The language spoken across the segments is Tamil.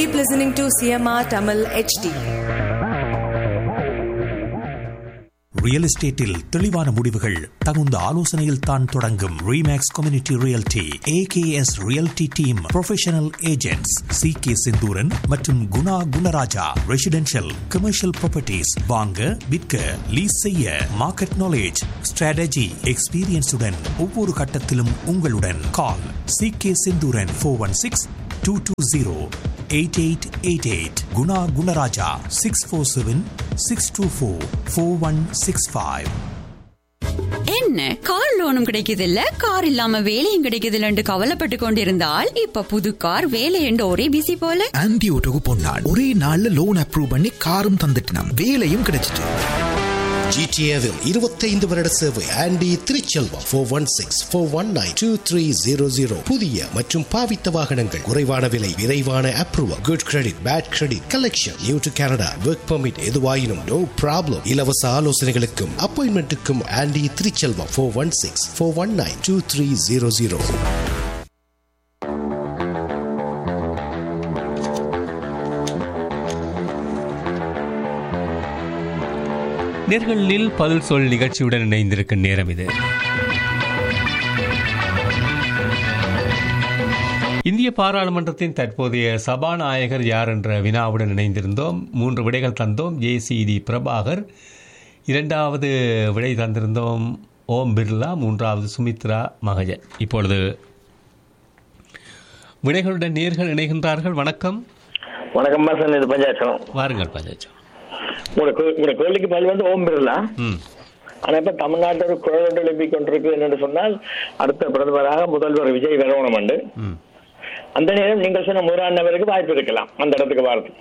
Keep listening to CMR Tamil HD. Real எஸ்டேட்டில் தெளிவான முடிவுகள் தகுந்த ஆலோசனையில் தான் தொடங்கும் remax community realty AKS realty team professional agents C K Senthooran மற்றும் Guna Gunaraja residential commercial properties வாங்க விற்க லீஸ் செய்ய மார்க்கெட் நாலேஜ் ஸ்ட்ராட்டஜி எக்ஸ்பீரியன்ஸுடன் ஒவ்வொரு கட்டத்திலும் உங்களுடன் call C K Senthooran four one six two two zero eight eight eight eight Guna Gunaraja six four seven six two four four one six five என்ன கார் லோனும் கிடைக்குது இல்ல கார் இல்லாம வேலையும் கிடைக்குது இல்லன்னு கவலைப்பட்டு கொண்டிருந்தால் இப்ப புது கார் வேலை என்று ஒரே பிசி போல ஆன்டி ஓட்டோக்கு பொன்னாள் ஒரே நாள்ல லோன் அப்ரூவ் பண்ணி காரும் தந்துட்டினாம் வேலையும் கிடைச்சிட்டு ஜிடிஏவில் இருபத்தைந்து வருட சேவை Andy Thiruchelvam four one six four one nine two three zero zero புதிய மற்றும் பாவித்த வாகனங்கள் குறைவான விலை விரைவான approval good credit bad credit collection new to Canada work permit எதுவாயினும் நோ ப்ராப்ளம் இலவச ஆலோசனைகளுக்கும் அப்பாயின்மெண்ட்டுக்கும் Andy Thiruchelvam four one six four one nine two three zero zero நேர்களில் பதில் சொல் நிகழ்ச்சியுடன் இணைந்திருக்கும் நேரம் இது இந்திய பாராளுமன்றத்தின் தற்போதைய சபாநாயகர் யார் என்ற வினாவுடன் இணைந்திருந்தோம் மூன்று விடைகள் தந்தோம் ஜேசிடி பிரபாகர் இரண்டாவது விடை தந்திருந்தோம் ஓம் பிர்லா மூன்றாவது சுமித்ரா மகஜன் இப்பொழுது விடைகளுடன் நேர்கள் இணைகின்றார்கள் வணக்கம் வணக்கம் பாசன் இது பஞ்சாயத்தனம் வாருங்கள் பஞ்சாச்சம் உங்களோட கே- உங்களோட கேள்விக்கு பதில் வந்து ஓம் பிர்லா ம் ஆனா இப்ப தமிழ்நாட்டில் ஒரு குரல் ஒன்று எழுப்பிக் கொண்டிருக்கு என்று சொன்னால் அடுத்த பிரதமராக முதல்வர் விஜய் வரவணும் உண்டு ம் அந்த நேரம் நீங்கள் சொன்ன முதலாள் நபருக்கு வாய்ப்பு இருக்கலாம் அந்த இடத்துக்கு வரது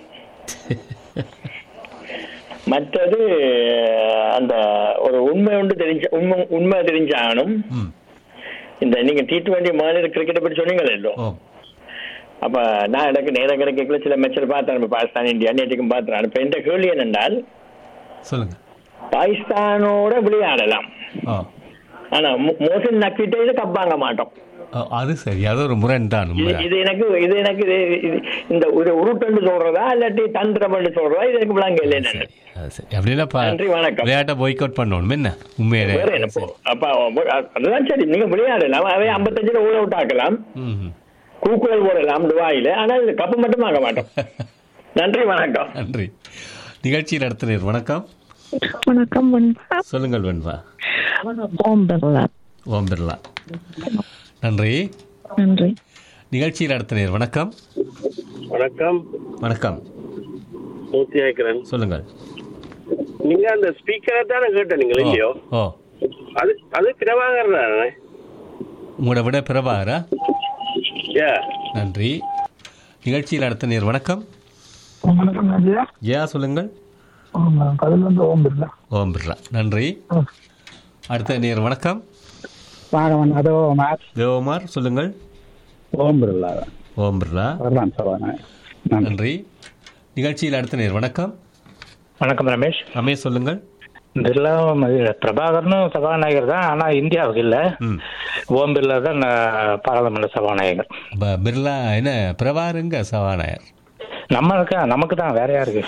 மற்றது அந்த ஒரு உண்மை ஒன்று தெரிஞ்ச உண்மை உண்மை தெரிஞ்சாகணும் ம் இந்த நீங்க டி டுவெண்ட்டி மாநில கிரிக்கெட்டை பற்றி சொன்னீங்களே இல்லோ ஓ அப்ப நான் எனக்கு நேரம் கிடைக்கல சில மேட்சில் பார்த்தேன் நம்ம பாகிஸ்தான் இந்தியா நேற்றுக்கும் பார்த்தேன் இப்ப எந்த கேள்வி என்னென்றால் சொல்லுங்க பாகிஸ்தானோட விளையாடலாம் ஓ ஆனா மோ- மோசன் நக்கிட்டே இது கப்பாங்க மாட்டோம் ஓ, அது சரி அது ஒரு முரண்தான் இது உண்மைதான். இது எனக்கு இது எனக்கு இது- இது- இந்த ஒரு உருட்டுன்னு சொல்றதா இல்லாட்டி தந்திரம்னு சொல்றதா இது எனக்கு விளங்க இல்லை என்னன்னு. அது சரி அப்படின்னா ப- நன்றி, வணக்கம். விளையாட்டை boycott பண்ணணும் என்ன உண்மையிலே வேற என்ன போ- அப்ப அவ- அதுதான் சரி நீங்க விளையாடலாம் அவை ஐம்பத்தஞ்சுல ஊழ அவுட் ஆக்கலாம் ம், ம். கூக்குரல் போடலாம் துபாயில ஆனால் இது கப்பு மட்டும் ஆக மாட்டோம் நன்றி வணக்கம் நன்றி நிகழ்ச்சி நடத்தினர் வணக்கம் வணக்கம் வெண்பா சொல்லுங்கள் வெண்பா ஓம் பிர்லா ஓம் பிர்லா நன்றி நன்றி நிகழ்ச்சி நடத்தினர் வணக்கம் வணக்கம் வணக்கம் மூர்த்தி ஆய்க்கிறேன் சொல்லுங்கள் நீங்க அந்த ஸ்பீக்கரை தானே கேட்ட நீங்கள் இல்லையோ ஓ அது அது பிரபாகர் தானே உங்களோட விட பிரபாகரா ஏ நன்றி நிகழ்ச்சி நடத்தினர் வணக்கம் வணக்கம் ஐயா ஜெயா சொல்லுங்கள் பதில் வந்து ஓம் பிர்லா ஓம் பிர்லா நன்றி அடுத்த நேர் வணக்கம் ராகவன் அதோ மேத் தேவகுமார் சொல்லுங்கள் ஓம் பிர்லா ஓம் பிர்லா வரலாம் சொல்லுவாங்க நன்றி நிகழ்ச்சியில் அடுத்த நேர் வணக்கம் வணக்கம் ரமேஷ் ரமேஷ் சொல்லுங்கள் பிர்லா இது பிரபாகர்னும் சபாநாயகர் தான் ஆனா இந்தியாவுக்கு இல்ல ம் ஓம் பிர்லா தான் அஹ், பாராளுமன்ற சபாநாயகர் ப- பிர்லா என்ன பிரபாருங்க சபாநாயகர் நம்மளுக்கு நமக்கு தான் வேற யாருக்கு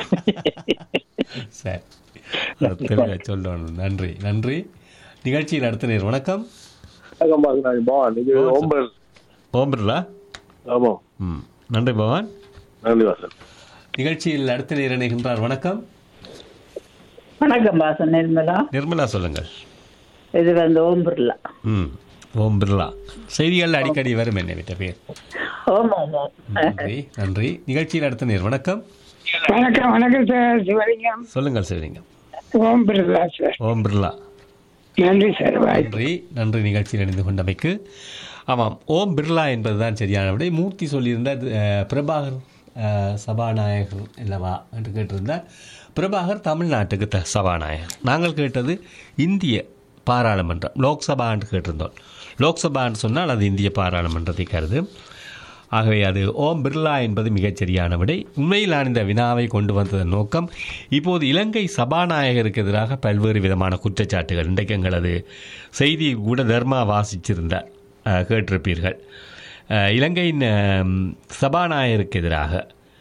சரி அது தெளிவா சொல்லணும் நன்றி நன்றி நிகழ்ச்சியில் அடுத்த நேர் வணக்கம் வணக்கம் பாக்குறாங்க பவான் இது ஓ, ஓம்பல் ஓம் பிர்லா ஆமா ம் நன்றி பவான் நன்றி வாசன் நிகழ்ச்சியில் அடுத்த நேர் இணைகின்றார் வணக்கம் வணக்கம் பாசன் நிர்மலா நிர்மலா சொல்லுங்கள் இது வந்து ஓம் பிர்லா ம் ஓம் பிர்லா செய்திகள் அடிக்கடி வரும் என்ன விட்ட பேர் ஓம் ஓம் ஓம் நன்றி நன்றி நிகழ்ச்சியில் அடுத்த நேர் வணக்கம் வணக்கம் வணக்கம் சார் சிவலிங்கம் சொல்லுங்கள் சிவலிங்கம் ஓம் பிர்லா சார் ஓம் பிர்லா நன்றி சார் பாய் நன்றி நன்றி நிகழ்ச்சியில் இணைந்து கொண்டமைக்கு ஆமாம் ஓம் பிர்லா என்பதுதான் சரியான விடை மூர்த்தி சொல்லியிருந்த அஹ், பிரபாகர் அஹ், சபாநாயகர் அல்லவா என்று கேட்டிருந்தார் பிரபாகர் தமிழ்நாட்டுக்கு த சபாநாயகர் நாங்கள் கேட்டது இந்திய பாராளுமன்றம் லோக்சபா என்று கேட்டிருந்தோம் லோக்சபா என்று சொன்னால் அது இந்திய பாராளுமன்றத்தை கருது ஆகவே அது ஓம் பிர்லா என்பது மிகச் சரியான விடை உண்மையில் நான் இந்த வினாவை கொண்டு வந்ததன் நோக்கம் இப்போது இலங்கை சபாநாயகருக்கு எதிராக பல்வேறு விதமான குற்றச்சாட்டுகள் இன்றைக்கு எங்களது செய்தி கூட தர்மா வாசிச்சிருந்தார் அஹ், கேட்டிருப்பீர்கள் அஹ், இலங்கையின் அஹ், சபாநாயகருக்கு எதிராக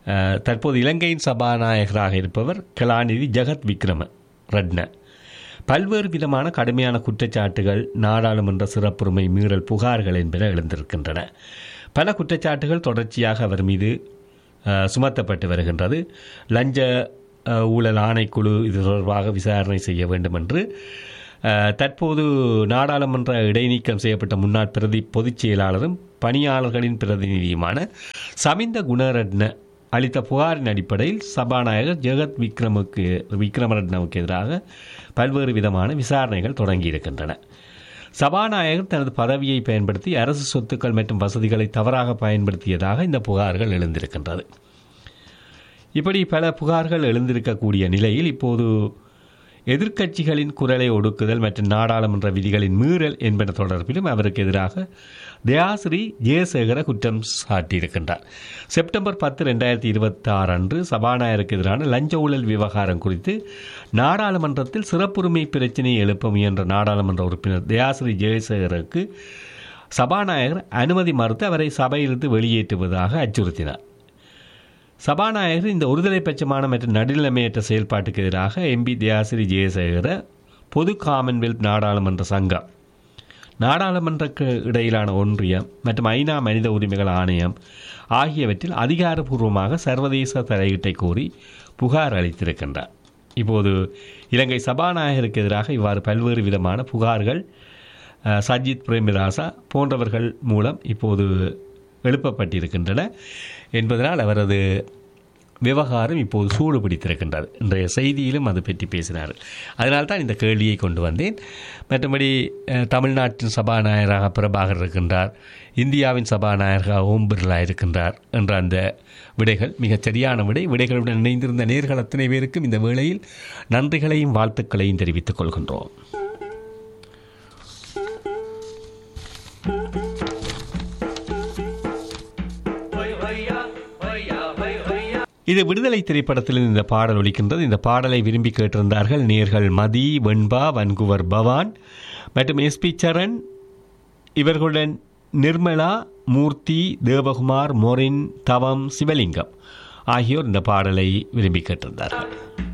அஹ், தற்போது இலங்கையின் சபாநாயகராக இருப்பவர் கலாநிதி ஜெகத் விக்ரம ரட்ன பல்வேறு விதமான கடுமையான குற்றச்சாட்டுகள் நாடாளுமன்ற சிறப்புரிமை மீறல் புகார்கள் என்பன எழுந்திருக்கின்றன பல குற்றச்சாட்டுகள் தொடர்ச்சியாக அவர் மீது அஹ், சுமத்தப்பட்டு வருகின்றது லஞ்ச அஹ், ஊழல் ஆணைக்குழு இது தொடர்பாக விசாரணை செய்ய வேண்டும் என்று அஹ், தற்போது நாடாளுமன்ற இடைநீக்கம் செய்யப்பட்ட முன்னாள் பிரதி பொதுச் செயலாளரும் பணியாளர்களின் பிரதிநிதியுமான சமிந்த குணரட்ன அளித்த புகாரின் அடிப்படையில் சபாநாயகர் ஜெகத் விக்ரமுக்கு விக்ரமரட்னவுக்கு எதிராக பல்வேறு விதமான விசாரணைகள் தொடங்கியிருக்கின்றன சபாநாயகர் தனது பதவியை பயன்படுத்தி அரசு சொத்துக்கள் மற்றும் வசதிகளை தவறாக பயன்படுத்தியதாக இந்த புகார்கள் எழுந்திருக்கின்றது இப்படி பல புகார்கள் எழுந்திருக்கக்கூடிய நிலையில் இப்போது எதிர்க்கட்சிகளின் குரலை ஒடுக்குதல் மற்றும் நாடாளுமன்ற விதிகளின் மீறல் என்பன தொடர்பிலும் அவருக்கு எதிராக தயாசிரி ஜெயசேகர குற்றம் சாட்டியிருக்கின்றார் செப்டம்பர் பத்து ரெண்டாயிரத்தி இருபத்தி ஆறு அன்று சபாநாயகருக்கு எதிரான லஞ்ச ஊழல் விவகாரம் குறித்து நாடாளுமன்றத்தில் சிறப்புரிமை பிரச்சினையை எழுப்ப முயன்ற நாடாளுமன்ற உறுப்பினர் தயாசிரி ஜெயசேகருக்கு சபாநாயகர் அனுமதி மறுத்து அவரை சபையிலிருந்து வெளியேற்றுவதாக அச்சுறுத்தினார் சபாநாயகர் இந்த ஒருதலை பட்சமான மற்றும் நடுநிலைமையற்ற செயல்பாட்டுக்கு எதிராக எம்பி தயாசிரி ஜெயசேகர பொது காமன்வெல்த் நாடாளுமன்ற சங்கம் நாடாளுமன்றக்கு இடையிலான ஒன்றியம் மற்றும் ஐநா மனித உரிமைகள் ஆணையம் ஆகியவற்றில் அதிகாரப்பூர்வமாக சர்வதேச தலையீட்டை கோரி புகார் அளித்திருக்கின்றார் இப்போது இலங்கை சபாநாயகருக்கு எதிராக இவ்வாறு பல்வேறு விதமான புகார்கள் அஹ், சஜித் பிரேமதாசா போன்றவர்கள் மூலம் இப்போது எழுப்பப்பட்டிருக்கின்றன என்பதனால் அவரது விவகாரம் இப்போது சூடு பிடித்திருக்கின்றது இன்றைய செய்தியிலும் அது பற்றி பேசினார் அதனால்தான் இந்த கேள்வியை கொண்டு வந்தேன் மற்றபடி அஹ், தமிழ்நாட்டின் சபாநாயகராக பிரபாகர் இருக்கின்றார் இந்தியாவின் சபாநாயகராக ஓம் பிர்லா இருக்கின்றார் என்ற அந்த விடைகள் மிகச் சரியான விடை விடைகளுடன் இணைந்திருந்த நேர்கள் அத்தனை பேருக்கும் இந்த வேளையில் நன்றிகளையும் வாழ்த்துக்களையும் தெரிவித்துக் கொள்கின்றோம் இது விடுதலை திரைப்படத்தில் இந்த பாடல் ஒலிக்கின்றது இந்த பாடலை விரும்பி கேட்டிருந்தார்கள் நேர்கள் மதி வெண்பா வன்குவர் பவான் மற்றும் எஸ்பி சரண் இவர்களுடன் நிர்மலா மூர்த்தி தேவகுமார் மொரின் தவம் சிவலிங்கம் ஆகியோர் இந்த பாடலை விரும்பி கேட்டிருந்தார்கள்